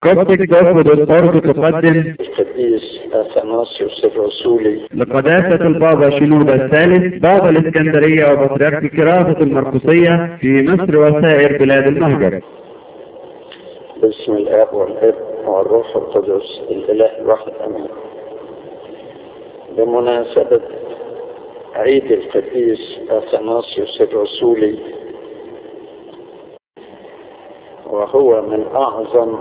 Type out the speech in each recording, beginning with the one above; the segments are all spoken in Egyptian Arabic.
قصدك تاخد الأرض تقدم القديس أثناسيوس الرسولي لقداسة البابا شنودة الثالث بابا الإسكندرية وبطريرك كراسة المرقسية في مصر وسائر بلاد المهجر باسم الآب والابن والروح القدس الإله الواحد أمين بمناسبة عيد القديس أثناسيوس الرسولي وهو من أعظم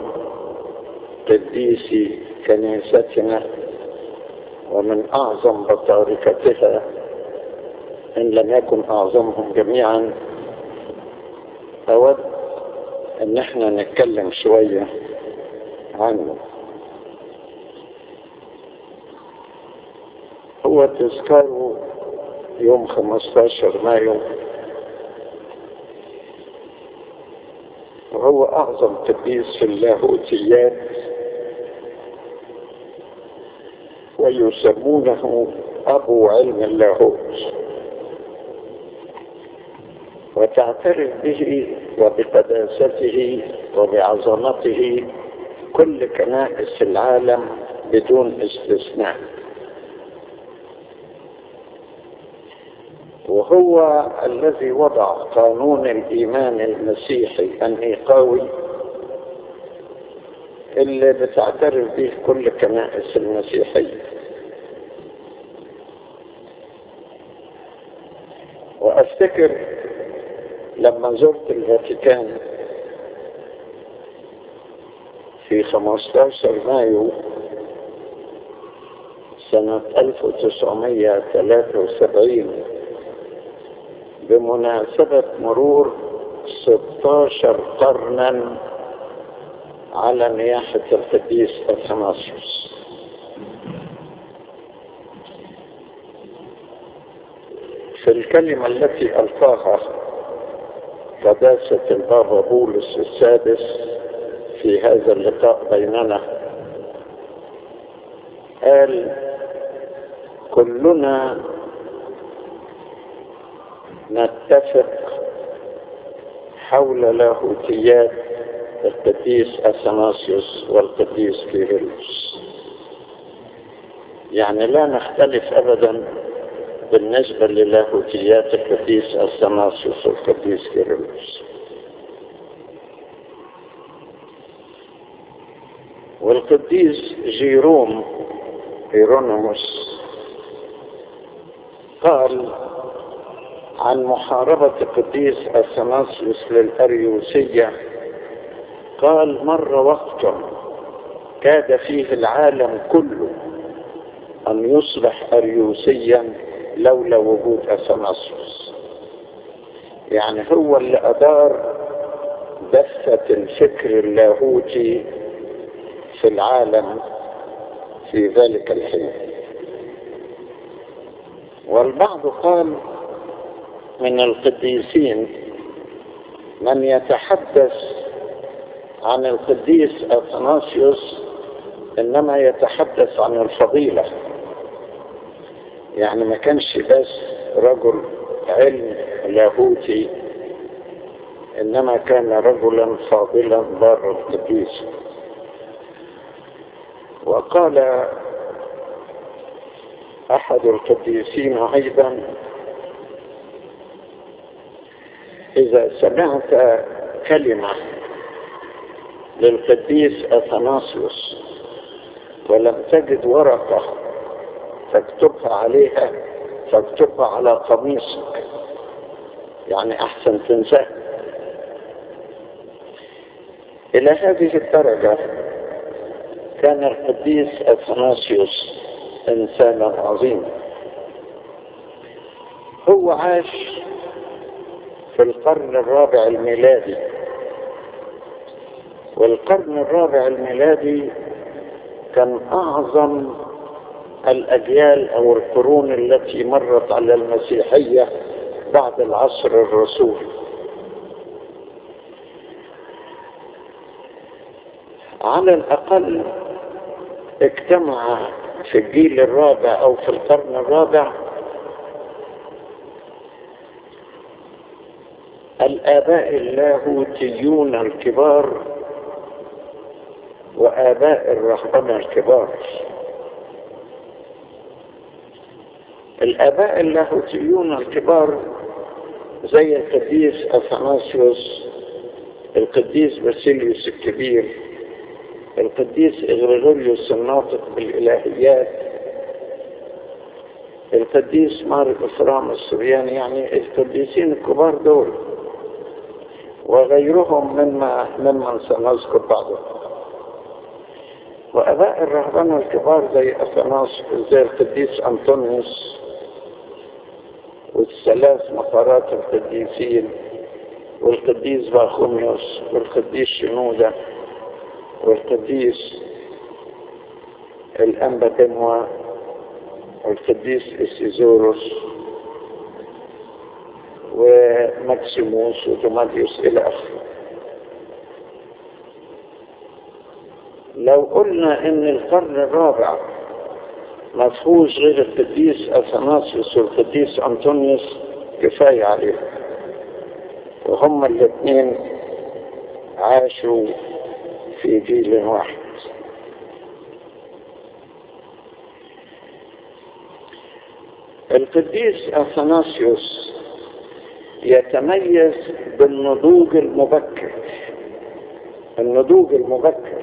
قديسي كنيستنا ومن أعظم بطاركتها إن لم يكن أعظمهم جميعا أود إن احنا نتكلم شوية عنه هو تذكاره يوم 15 مايو وهو أعظم قديس في اللاهوتيات ويسمونه أبو علم اللاهوت وتعترف به وبقداسته وبعظمته كل كنائس العالم بدون استثناء وهو الذي وضع قانون الإيمان المسيحي النيقاوي اللي بتعترف به كل كنائس المسيحية وأفتكر لما زرت الفاتيكان في 15 مايو سنة 1973 بمناسبة مرور 16 قرنا على نياحة القديس أثناسيوس في الكلمة التي ألقاها قداسة البابا بولس السادس في هذا اللقاء بيننا قال كلنا نتفق حول لاهوتيات القديس أثناسيوس والقديس كيرلس يعني لا نختلف أبدا بالنسبة للاهوتيات القديس أثناسيوس والقديس كيرلس والقديس جيروم هيرونيموس قال عن محاربة القديس أثناسيوس للأريوسية قال مر وقت كاد فيه العالم كله أن يصبح أريوسيا لولا وجود أثناسيوس يعني هو اللي أدار دفة الفكر اللاهوتي في العالم في ذلك الحين والبعض قال من القديسين من يتحدث عن القديس أثناسيوس إنما يتحدث عن الفضيلة يعني ما كانش بس رجل علم لاهوتي إنما كان رجلا فاضلا بار القديس وقال أحد القديسين أيضا إذا سمعت كلمة للقديس أثناسيوس ولم تجد ورقة تكتبها عليها فاكتبها على قميصك يعني أحسن تنساه إلى هذه الدرجة كان القديس أثناسيوس إنسانا عظيما هو عاش في القرن الرابع الميلادي والقرن الرابع الميلادي كان أعظم الأجيال أو القرون التي مرت على المسيحية بعد العصر الرسولي على الأقل اجتمع في الجيل الرابع أو في القرن الرابع الآباء اللاهوتيون الكبار وآباء الرهبنة الكبار الآباء اللاهوتيون الكبار زي القديس أثناسيوس القديس باسيليوس الكبير القديس إغريغوريوس الناطق بالإلهيات القديس مار إفرام السرياني يعني القديسين الكبار دول وغيرهم مما ممن سنذكر بعضهم وأباء الرهبنة الكبار زي أثناس زي القديس أنطونيوس والثلاث مقارات القديسين والقديس باخوميوس والقديس شنودة والقديس الأنبا بنوى والقديس إسيزوروس وماكسيموس ودوماديوس إلى آخره لو قلنا إن القرن الرابع ما فيهوش غير القديس أثناسيوس والقديس أنطونيوس كفاية عليهم وهم الاثنين عاشوا في جيل واحد القديس أثناسيوس يتميز بالنضوج المبكر النضوج المبكر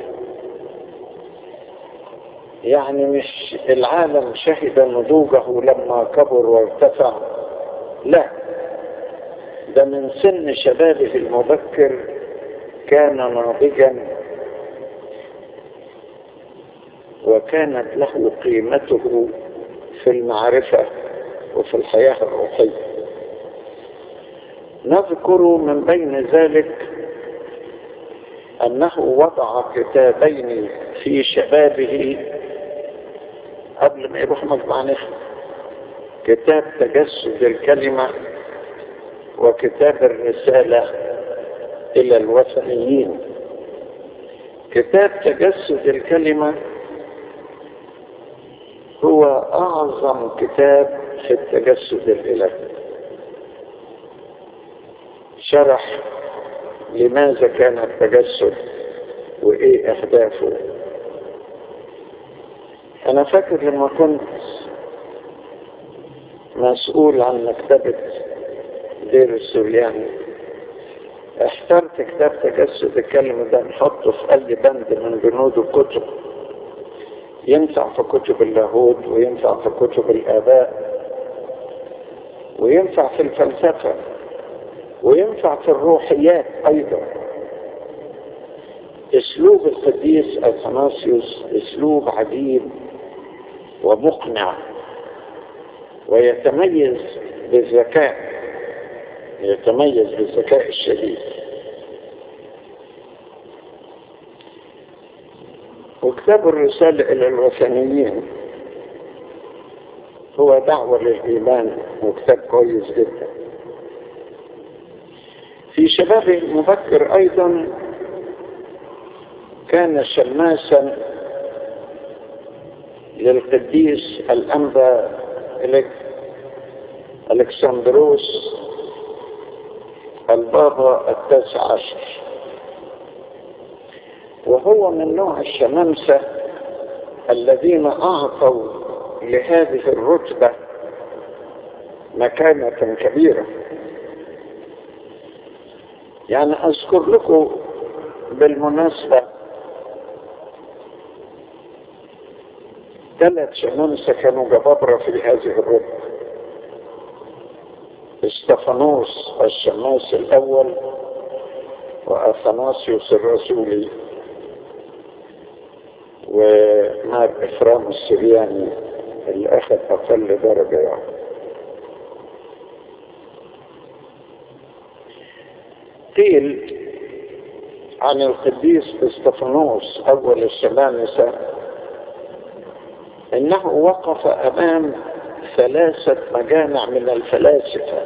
يعني مش العالم شهد نضوجه لما كبر وارتفع لا ده من سن شبابه المبكر كان ناضجا وكانت له قيمته في المعرفة وفي الحياة الروحية نذكر من بين ذلك أنه وضع كتابين في شبابه قبل ما يروح مجمع نخل كتاب تجسد الكلمة وكتاب الرسالة إلى الوثنيين كتاب تجسد الكلمة هو أعظم كتاب في التجسد الإلهي شرح لماذا كان التجسد وإيه أهدافه أنا فاكر لما كنت مسؤول عن مكتبة دير السورياني احترت كتاب تجسد الكلمة ده نحطه في أي بند من بنود الكتب ينفع في كتب اللاهوت وينفع في كتب الآباء وينفع في الفلسفة وينفع في الروحيات أيضا اسلوب القديس اثناسيوس اسلوب عجيب ومقنع ويتميز بالذكاء يتميز بالذكاء الشديد وكتاب الرسالة إلى الوثنيين هو دعوة للإيمان وكتاب كويس جدا في شبابه المبكر أيضا كان شماسا للقديس الأنبا ألكسندروس البابا التاسع عشر وهو من نوع الشمامسة الذين أعطوا لهذه الرتبة مكانة كبيرة يعني أذكر لكم بالمناسبة ثلاث شمامسة كانوا جبابرة في هذه الرتبة استفانوس الشماس الأول وأثناسيوس الرسولي ومار إفرام السرياني اللي أخذ أقل درجة يعني قيل عن القديس استفانوس أول الشمامسة إنه وقف أمام ثلاثة مجامع من الفلاسفة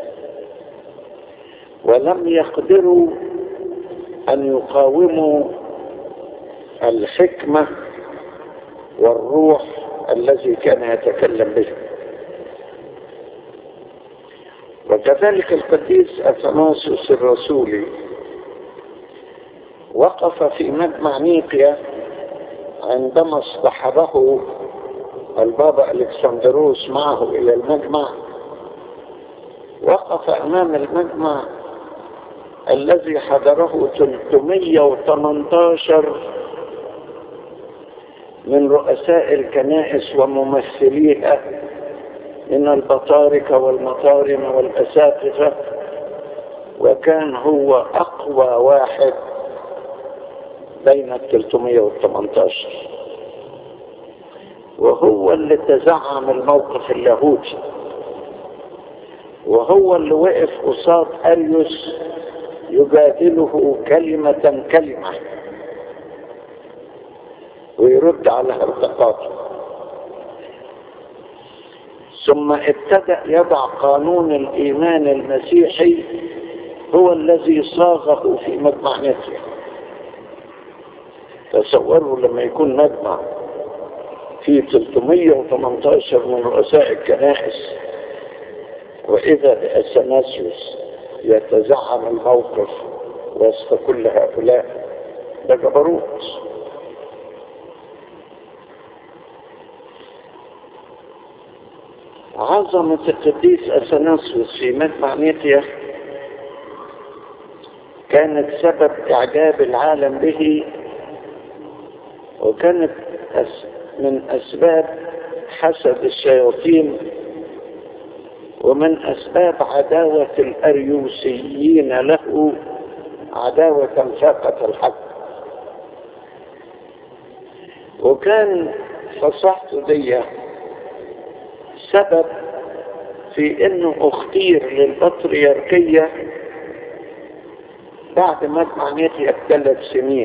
ولم يقدروا أن يقاوموا الحكمة والروح الذي كان يتكلم به وكذلك القديس أثناسوس الرسولي وقف في مجمع نيقيا عندما اصطحبه البابا الكسندروس معه الى المجمع وقف امام المجمع الذي حضره 318 من رؤساء الكنائس وممثليها من البطاركة والمطارم والأساتذة وكان هو أقوى واحد بين ال 318 وهو اللي تزعم الموقف اللاهوتي وهو اللي وقف قصاد أريوس يجادله كلمة كلمة ويرد على هرطقاته ثم ابتدأ يضع قانون الإيمان المسيحي هو الذي صاغه في مجمع نتيا تصوروا لما يكون مجمع في 318 من رؤساء الكنائس وإذا بأثناسيوس يتزعم الموقف وسط كل هؤلاء ده جبروت عظمة القديس أثناسيوس في مجمع نيتيا كانت سبب إعجاب العالم به وكانت من أسباب حسد الشياطين ومن أسباب عداوة الأريوسيين له عداوة فاقت الحق وكان فصحته دي سبب في انه اختير للبطريركية بعد مجمع نيتي بثلاث سنين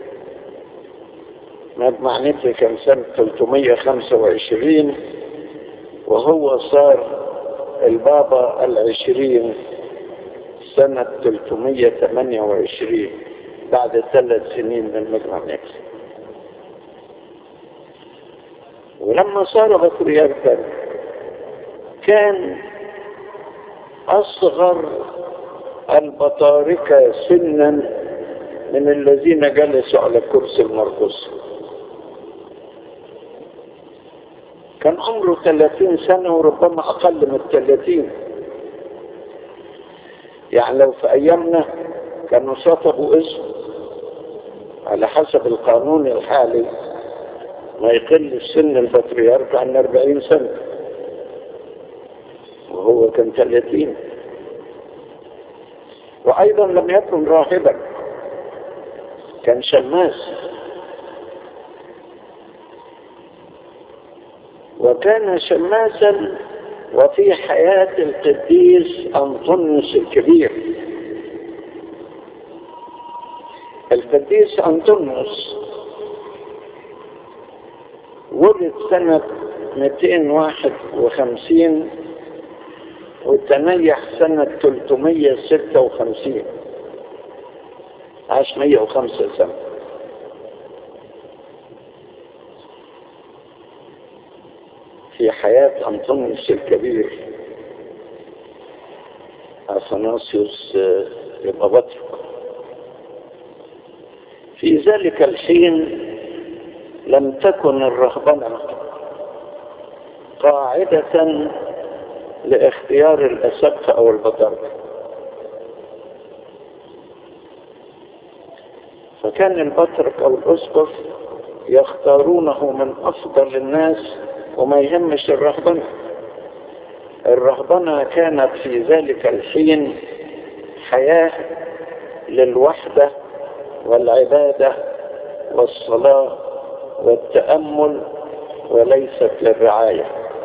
مجمع نيتي كان سنة 325 وهو صار البابا العشرين سنة 328 بعد ثلاث سنين من مجمع نيتي ولما صار بطريركا كان أصغر البطاركة سنا من الذين جلسوا على كرسي المرقس كان عمره 30 سنة وربما أقل من 30 يعني لو في أيامنا كانوا شطبوا اسم على حسب القانون الحالي ما يقل سن البطريرك عن 40 سنة وهو كان 30 وأيضا لم يكن راهبا كان شماس وكان شماسا وفي حياة القديس أنطونيوس الكبير القديس أنطونيوس ولد سنة 251 وتنيح سنة 356 عاش 105 سنة في حياة أنطونيوس الكبير أثناسيوس يبقى بطرق في ذلك الحين لم تكن الرهبنة قاعدة لاختيار الأسقف أو البطاركة فكان البطرك أو الأسقف يختارونه من أفضل الناس وما يهمش الرهبنة الرهبنة كانت في ذلك الحين حياة للوحدة والعبادة والصلاة والتأمل وليست للرعاية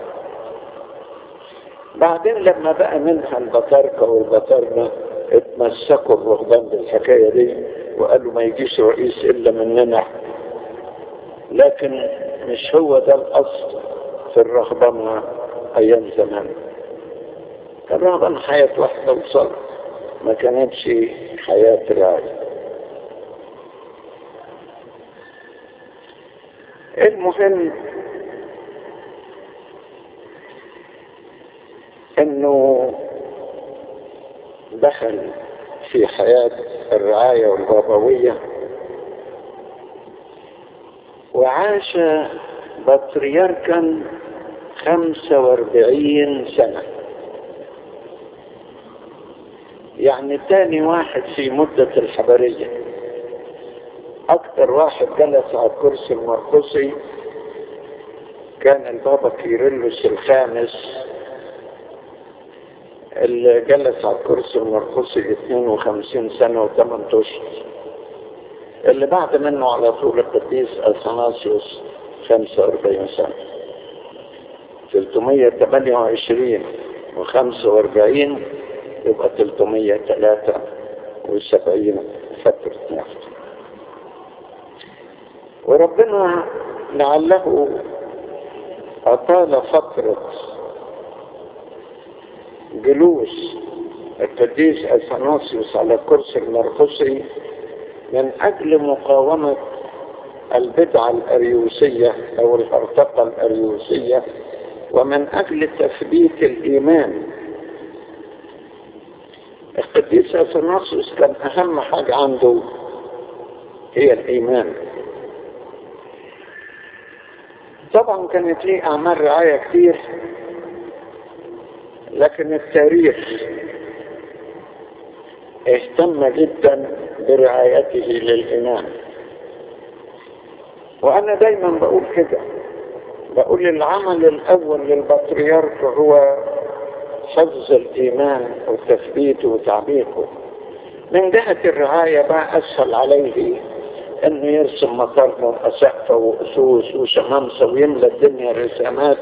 بعدين لما بقى منها البطاركة والبطارنة اتمسكوا الرهبان بالحكاية دي وقالوا ما يجيش رئيس إلا مننا لكن مش هو ده الأصل في الرهبنة أيام زمان الرهبنة حياة واحدة وصلاة ما كانتش حياة رعاية المهم انه دخل في حياة الرعاية والبابوية وعاش بطريركا خمسة واربعين سنة يعني تاني واحد في مدة الحبرية أكثر واحد جلس على الكرسي المرقسي كان البابا كيرلس الخامس اللي جلس على الكرسي المرقسي 52 سنة و8 أشهر اللي بعد منه على طول القديس أثناسيوس 45 سنة 328 و45 يبقى 373 فترة نفط وربنا لعله أطال فترة جلوس القديس أثناسيوس على الكرسي المرقسي من أجل مقاومة البدعة الأريوسية أو الهرطقة الأريوسية ومن أجل تثبيت الإيمان القديس أثناسيوس كان أهم حاجة عنده هي الإيمان طبعا كانت ليه أعمال رعاية كتير لكن التاريخ اهتم جدا برعايته للإمام وأنا دايما بقول كده بقول العمل الأول للبطريرك هو حفظ الإيمان وتثبيته وتعميقه من جهة الرعاية بقى أسهل عليه انه يرسم مطارنا وأسقفة وأسوس وشمامسة ويملى الدنيا رسامات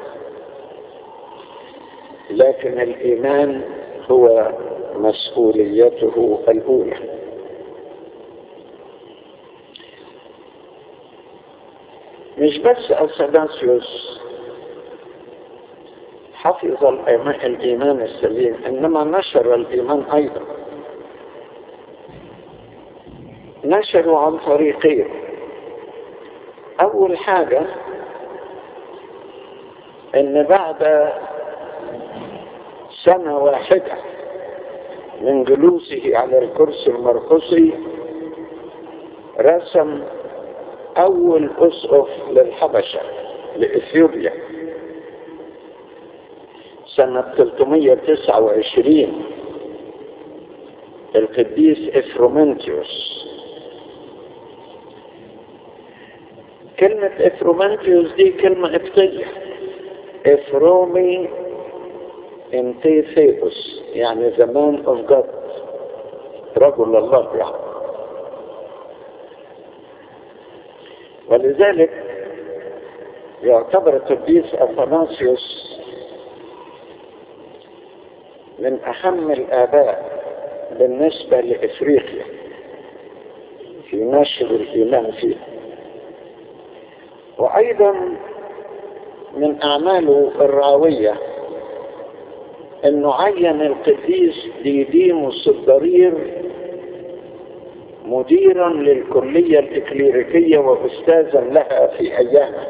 لكن الإيمان هو مسؤوليته الأولى مش بس أثناسيوس حفظ الإيمان السليم إنما نشر الإيمان أيضا نشروا عن طريقين أول حاجة إن بعد سنة واحدة من جلوسه على الكرسي المرقسي رسم أول أسقف للحبشة لإثيوبيا سنة 329 القديس إفرومنتيوس كلمة إفرومنتيوس دي كلمة قبطية إفرومي انتيثيوس يعني the man of God رجل الله يعني ولذلك يعتبر القديس أثناسيوس من أهم الآباء بالنسبة لإفريقيا في نشر الإيمان فيه وأيضا من أعماله الراوية أنه عين القديس ديديموس الضرير مديرا للكلية الإكليريكية وأستاذا لها في أيامه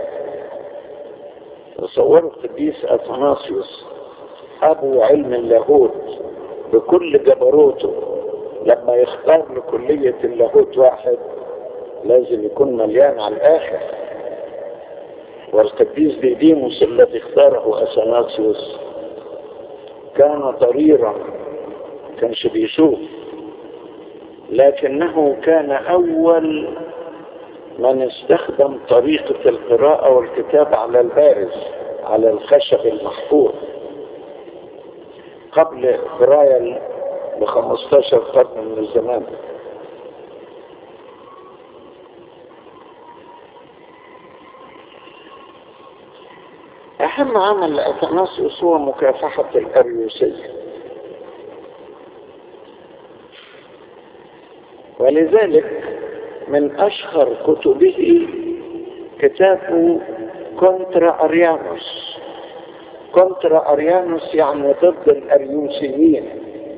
تصوروا القديس أثناسيوس أبو علم اللاهوت بكل جبروته لما يختار لكلية اللاهوت واحد لازم يكون مليان على الآخر والقديس ديديموس الذي اختاره أثناسيوس كان طريرا كانش بيشوف لكنه كان أول من استخدم طريقة القراءة والكتابة على البارز على الخشب المحفور قبل قراية ب 15 قرن من الزمان أهم عمل لأثناسيوس هو مكافحة الأريوسية ولذلك من أشهر كتبه كتابه كونترا أريانوس كونترا أريانوس يعني ضد الأريوسيين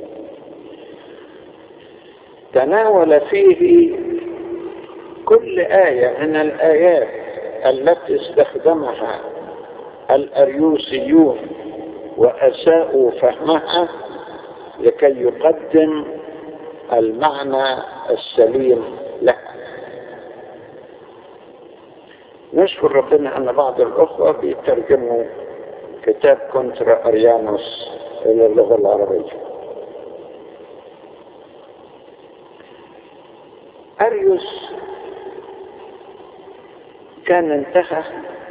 تناول فيه كل آية من الآيات التي استخدمها الأريوسيون وأساءوا فهمها لكي يقدم المعنى السليم لها نشكر ربنا أن بعض الأخوة بيترجموا كتاب كونترا أريانوس إلى اللغة العربية أريوس كان انتهى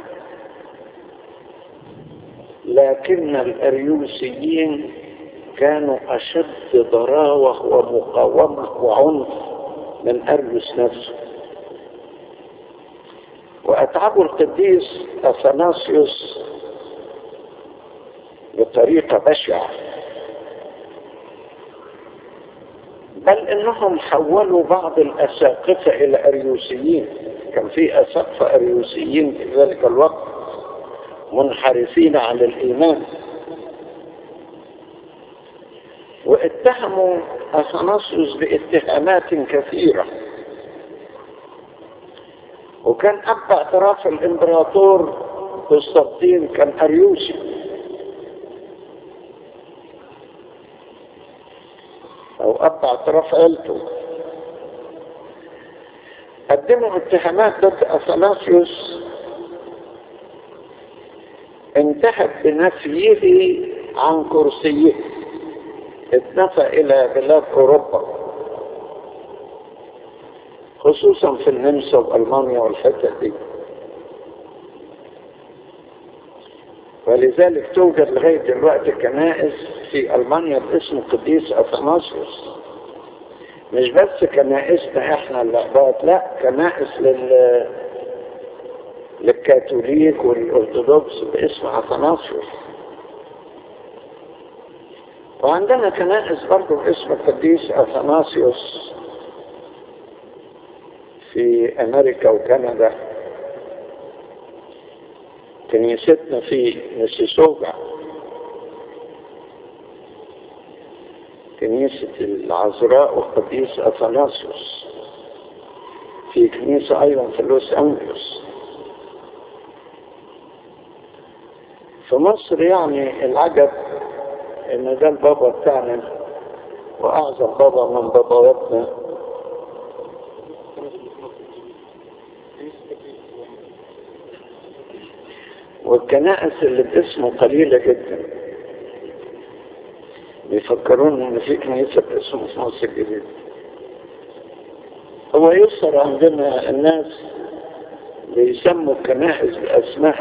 لكن الأريوسيين كانوا أشد ضراوة ومقاومة وعنف من أريوس نفسه وأتعبوا القديس أثناسيوس بطريقة بشعة بل انهم حولوا بعض الاساقفة الى اريوسيين كان في اساقفة اريوسيين في ذلك الوقت منحرفين عن الايمان واتهموا اثناسيوس باتهامات كثيرة وكان اب اعتراف الامبراطور قسطنطين كان اريوسي او اب اعتراف عيلته قدموا اتهامات ضد اثناسيوس انتهت بنفيه عن كرسيه اتنفى الى بلاد اوروبا خصوصا في النمسا والمانيا والحتت دي ولذلك توجد لغايه دلوقتي كنائس في المانيا باسم قديس اثناسيوس مش بس كنائسنا احنا اللقبات لا كنائس لل للكاثوليك والارثوذكس باسم اثناسيوس وعندنا كنائس برضه باسم القديس اثناسيوس في امريكا وكندا كنيستنا في ميسيسوغا كنيسة العذراء والقديس أثناسيوس في كنيسة أيضا في لوس أنجلوس في مصر يعني العجب إن ده البابا بتاعنا وأعظم بابا من باباواتنا والكنائس اللي باسمه قليلة جدا بيفكرون ان في كنيسة باسمه في مصر الجديدة هو يسر عندنا الناس بيسموا الكنائس باسماء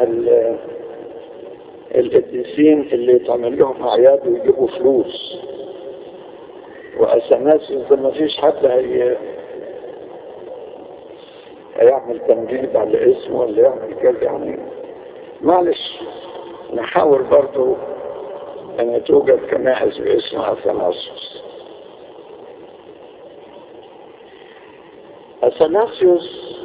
القديسين اللي يتعمل لهم اعياد ويجيبوا فلوس واسماس اذا ما فيش حد هي هيعمل تمجيد على اسمه ولا يعمل كذا يعني معلش نحاول برضو ان توجد كنائس باسم اثناسيوس اثناسيوس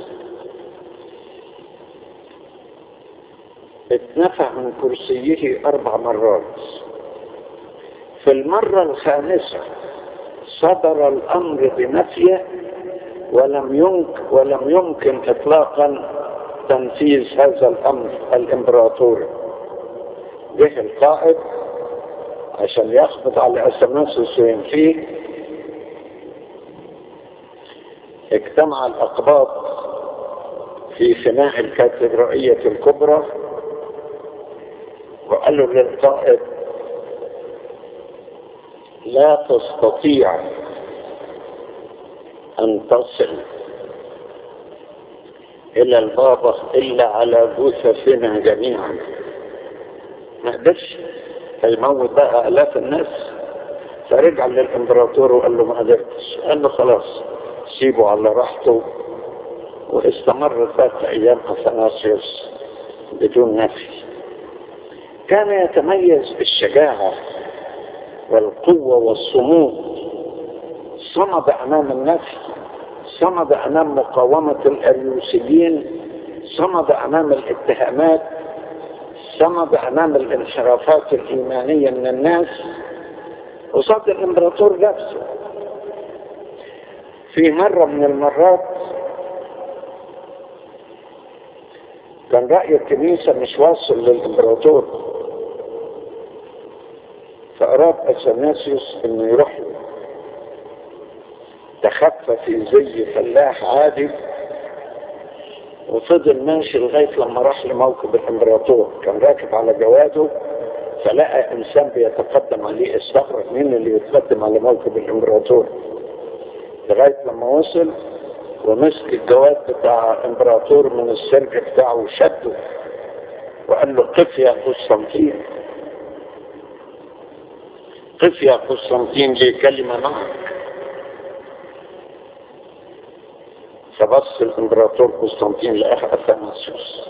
اتنفع من كرسيه اربع مرات في المرة الخامسة صدر الامر بنفيه ولم يمكن ولم يمكن اطلاقا تنفيذ هذا الامر الامبراطوري جه القائد عشان يخبط على اثناسيوس وينفيه اجتمع الاقباط في فناء الكاتدرائية الكبرى وقالوا للقائد لا تستطيع ان تصل الى البابا الا على جثثنا جميعا ما قدرش هيموت بقى الاف الناس فرجع للامبراطور وقال له ما قدرتش قال له خلاص سيبه على راحته واستمر ثلاث ايام اثناسيوس بدون نفي كان يتميز بالشجاعة والقوة والصمود صمد امام النفي صمد امام مقاومة الاريوسيين صمد امام الاتهامات صمد امام الانحرافات الايمانية من الناس وصاد الامبراطور نفسه في مرة من المرات كان رأي الكنيسة مش واصل للامبراطور فأراد أثناسيوس انه يروح له تخفى في زي فلاح عادي وفضل ماشي لغاية لما راح لموكب الامبراطور كان راكب على جواده فلقى انسان بيتقدم عليه استغرب مين اللي يتقدم على موكب الامبراطور لغاية لما وصل ومسك الجواد بتاع الامبراطور من السرج بتاعه وشده وقال له قف يا قسطنطين قف يا قسطنطين لي كلمة معك فبص الامبراطور قسطنطين لقاه اثناسيوس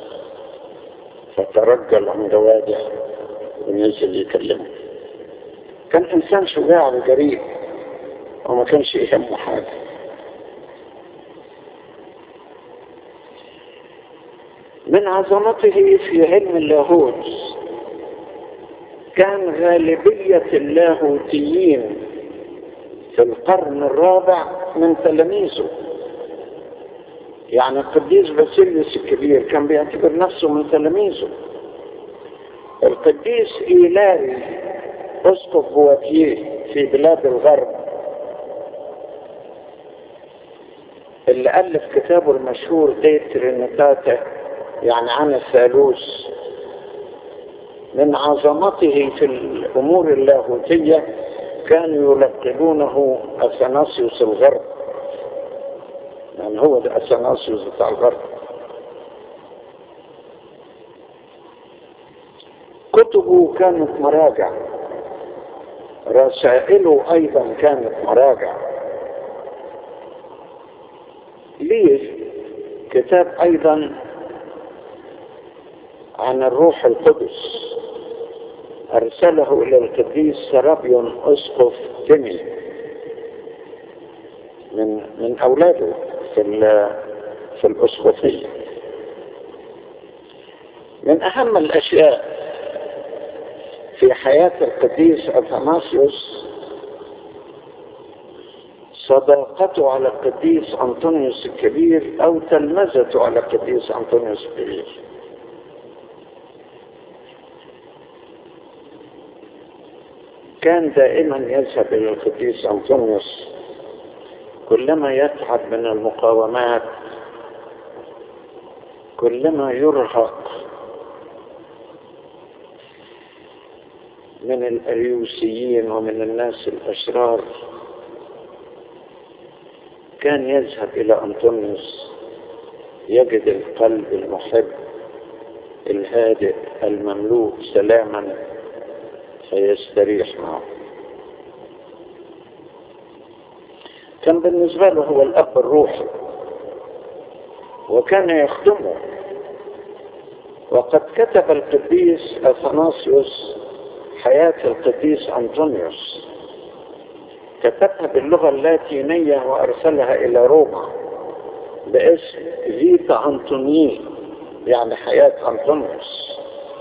فترجل عن جواده ونزل يكلمه كان انسان شجاع وجريء وما كانش يهمه حاجه من عظمته في علم اللاهوت كان غالبية اللاهوتيين في القرن الرابع من تلاميذه يعني القديس باسيليوس الكبير كان بيعتبر نفسه من تلاميذه القديس إيلاري أسقف بواتيه في بلاد الغرب اللي ألف كتابه المشهور دي ترينيتاتا يعني عن الثالوث من عظمته في الأمور اللاهوتية كانوا يلقبونه أثناسيوس الغرب يعني هو ده أثناسيوس بتاع الغرب كتبه كانت مراجع رسائله أيضا كانت مراجع ليه كتاب أيضا عن الروح القدس أرسله إلى القديس سرابيون أسقف تيمي من من أولاده في في الأسقفية من أهم الأشياء في حياة القديس أثناسيوس صداقته على القديس أنطونيوس الكبير أو تلمذته على القديس أنطونيوس الكبير كان دائما يذهب إلى القديس أنطونيوس كلما يتعب من المقاومات كلما يرهق من الأريوسيين ومن الناس الأشرار كان يذهب إلى أنطونيوس يجد القلب المحب الهادئ المملوء سلاما فيستريح معه كان بالنسبة له هو الأب الروحي وكان يخدمه وقد كتب القديس أثناسيوس حياة القديس أنطونيوس كتبها باللغة اللاتينية وأرسلها إلى روما باسم فيتا أنطوني يعني حياة أنطونيوس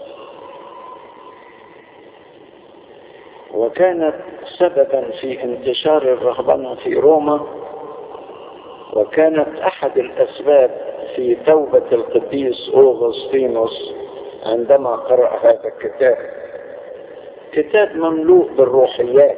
وكانت سببا في انتشار الرهبنة في روما وكانت أحد الأسباب في توبة القديس أوغسطينوس عندما قرأ هذا الكتاب كتاب مملوء بالروحيات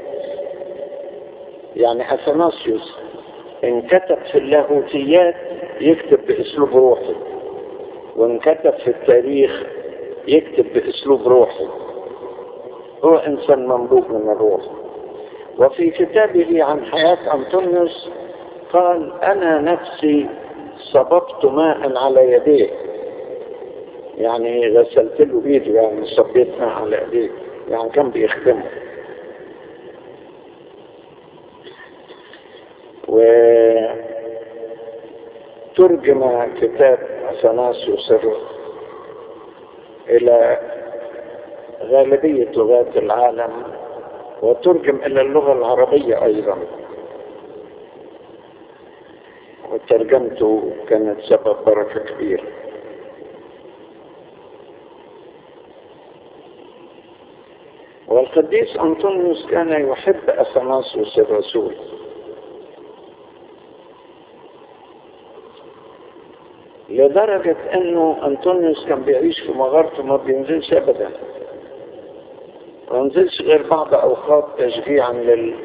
يعني أثناسيوس إن كتب في اللاهوتيات يكتب بأسلوب روحي وإن كتب في التاريخ يكتب بأسلوب روحي هو إنسان مملوء من الروح وفي كتابه عن حياة أنطونيوس قال أنا نفسي صببت ماء على يديه يعني غسلت له ايده يعني صبيت ماء على يديه يعني كان بيخدمه وترجم كتاب أثناسيوس إلى غالبية لغات العالم وترجم إلى اللغة العربية أيضا وترجمته كانت سبب بركة كبيرة والقديس أنطونيوس كان يحب أثناسيوس الرسول لدرجة أنه أنطونيوس كان بيعيش في مغارته ما بينزلش أبدا ما ينزلش غير بعض أوقات تشجيعا لل...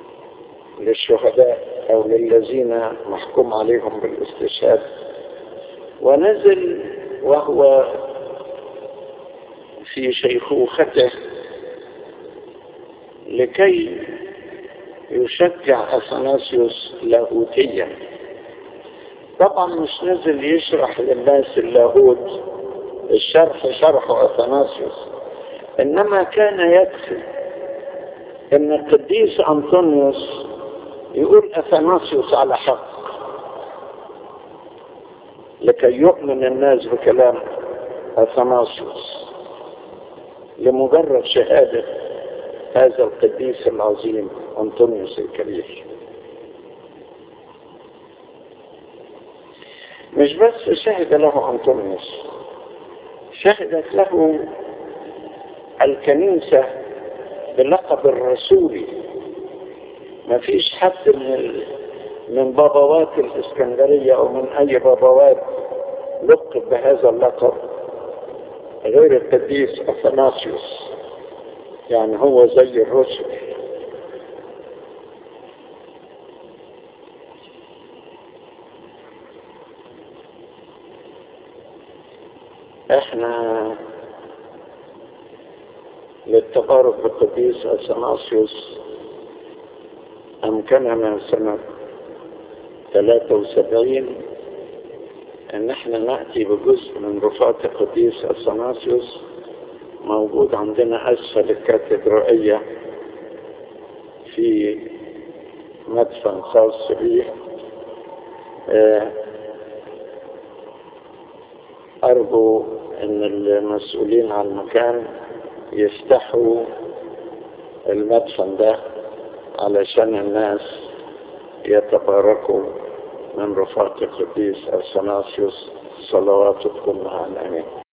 للشهداء أو للذين محكوم عليهم بالاستشهاد ونزل وهو في شيخوخته لكي يشجع أثناسيوس لاهوتيا طبعا مش نزل يشرح للناس اللاهوت الشرح شرحه أثناسيوس إنما كان يكفي إن القديس أنطونيوس يقول أثناسيوس على حق لكي يؤمن الناس بكلام أثناسيوس لمجرد شهادة هذا القديس العظيم أنطونيوس الكبير مش بس شهد له أنطونيوس شهدت له الكنيسة بلقب الرسولي ما فيش حد من من بابوات الإسكندرية أو من أي بابوات لقب بهذا اللقب غير القديس أثناسيوس يعني هو زي الرسل احنا للتبارك بالقديس اثناسيوس امكننا سنة 73 ان احنا نأتي بجزء من رفات القديس اثناسيوس موجود عندنا اسفل الكاتدرائية في مدفن خاص به ارجو ان المسؤولين عن المكان يفتحوا المدفن ده علشان الناس يتباركوا من رفاق القديس اثناسيوس صلواته كلها على الامين